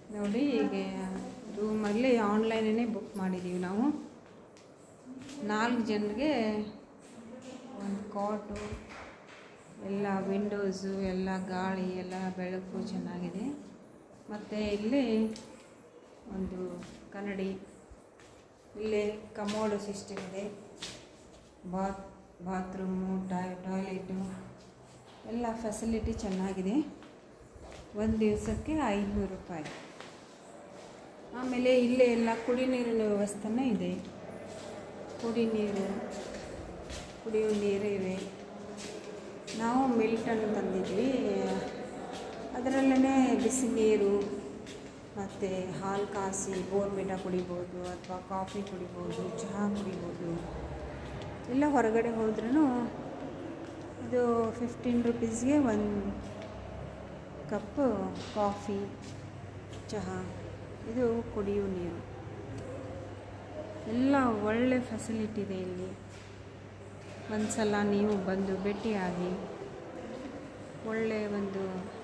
ನೋಡಿ ಈಗ ರೂಮಲ್ಲಿ ಆನ್ಲೈನೇ ಬುಕ್ ಮಾಡಿದ್ದೀವಿ ನಾವು ನಾಲ್ಕು ಜನರಿಗೆ ಒಂದು ಕಾಟು ಎಲ್ಲ ವಿಂಡೋಸು ಎಲ್ಲ ಗಾಳಿ ಎಲ್ಲ ಬೆಳಕು ಚೆನ್ನಾಗಿದೆ ಮತ್ತು ಇಲ್ಲಿ ಒಂದು ಕನ್ನಡಿ ಇಲ್ಲಿ ಕಮೋಡು ಸಿಸ್ಟಮ್ ಇದೆ ಬಾತ್ ಬಾತ್ರೂಮು ಟಾಯ್ ಟಾಯ್ಲೆಟು ಎಲ್ಲ ಫೆಸಿಲಿಟಿ ಚೆನ್ನಾಗಿದೆ ಒಂದು ದಿವಸಕ್ಕೆ ಐನೂರು ರೂಪಾಯಿ ಆಮೇಲೆ ಇಲ್ಲೇ ಎಲ್ಲ ಕುಡಿ ನೀರಿನ ವ್ಯವಸ್ಥೆನೂ ಇದೆ ಕುಡಿ ನೀರು ಕುಡಿಯೋ ನೀರು ಇವೆ ನಾವು ಮಿಲ್ಟನ್ ತಂದಿದ್ವಿ ಅದರಲ್ಲೇ ಬಿಸಿ ನೀರು ಮತ್ತು ಹಾಲು ಕಾಸಿ ಬೋರ್ಮಿಟ ಕುಡಿಬೋದು ಅಥವಾ ಕಾಫಿ ಕುಡಿಬೋದು ಚಹಾ ಕುಡಿಬೋದು ಇಲ್ಲ ಹೊರಗಡೆ ಹೋದ್ರೂ ಇದು ಫಿಫ್ಟೀನ್ ರುಪೀಸ್ಗೆ ಒಂದು ಕಪ್ಪು ಕಾಫಿ ಚಹಾ ಇದು ಕುಡಿಯೋ ನೀರು ಎಲ್ಲ ಒಳ್ಳೆ ಫೆಸಿಲಿಟಿ ಇದೆ ಇಲ್ಲಿ ಒಂದು ಸಲ ನೀವು ಬಂದು ಭೇಟಿಯಾಗಿ ಒಳ್ಳೆಯ ಒಂದು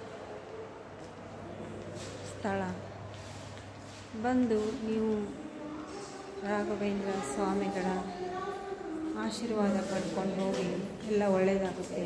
ಸ್ಥಳ ಬಂದು ನೀವು ರಾಘವೇಂದ್ರ ಸ್ವಾಮಿಗಳ ಆಶೀರ್ವಾದ ಪಡ್ಕೊಂಡು ಹೋಗಿ ಎಲ್ಲ ಒಳ್ಳೆಯದಾಗುತ್ತೆ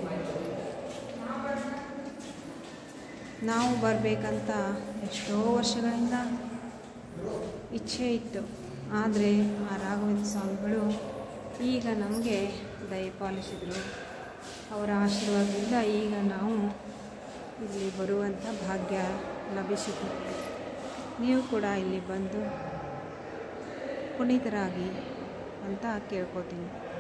ನಾವು ಬರಬೇಕಂತ ಎಷ್ಟೋ ವರ್ಷಗಳಿಂದ ಇಚ್ಛೆ ಇತ್ತು ಆದರೆ ಆ ರಾಘವೇಂದ್ರ ಸ್ವಾಮಿಗಳು ಈಗ ನಮಗೆ ದಯಪಾಲಿಸಿದರು ಅವರ ಆಶೀರ್ವಾದದಿಂದ ಈಗ ನಾವು ಇಲ್ಲಿ ಬರುವಂಥ ಭಾಗ್ಯ ಲಭಿಸಿತು ನೀವು ಕೂಡ ಇಲ್ಲಿ ಬಂದು ಪುನೀತರಾಗಿ ಅಂತ ಕೇಳ್ಕೊತೀನಿ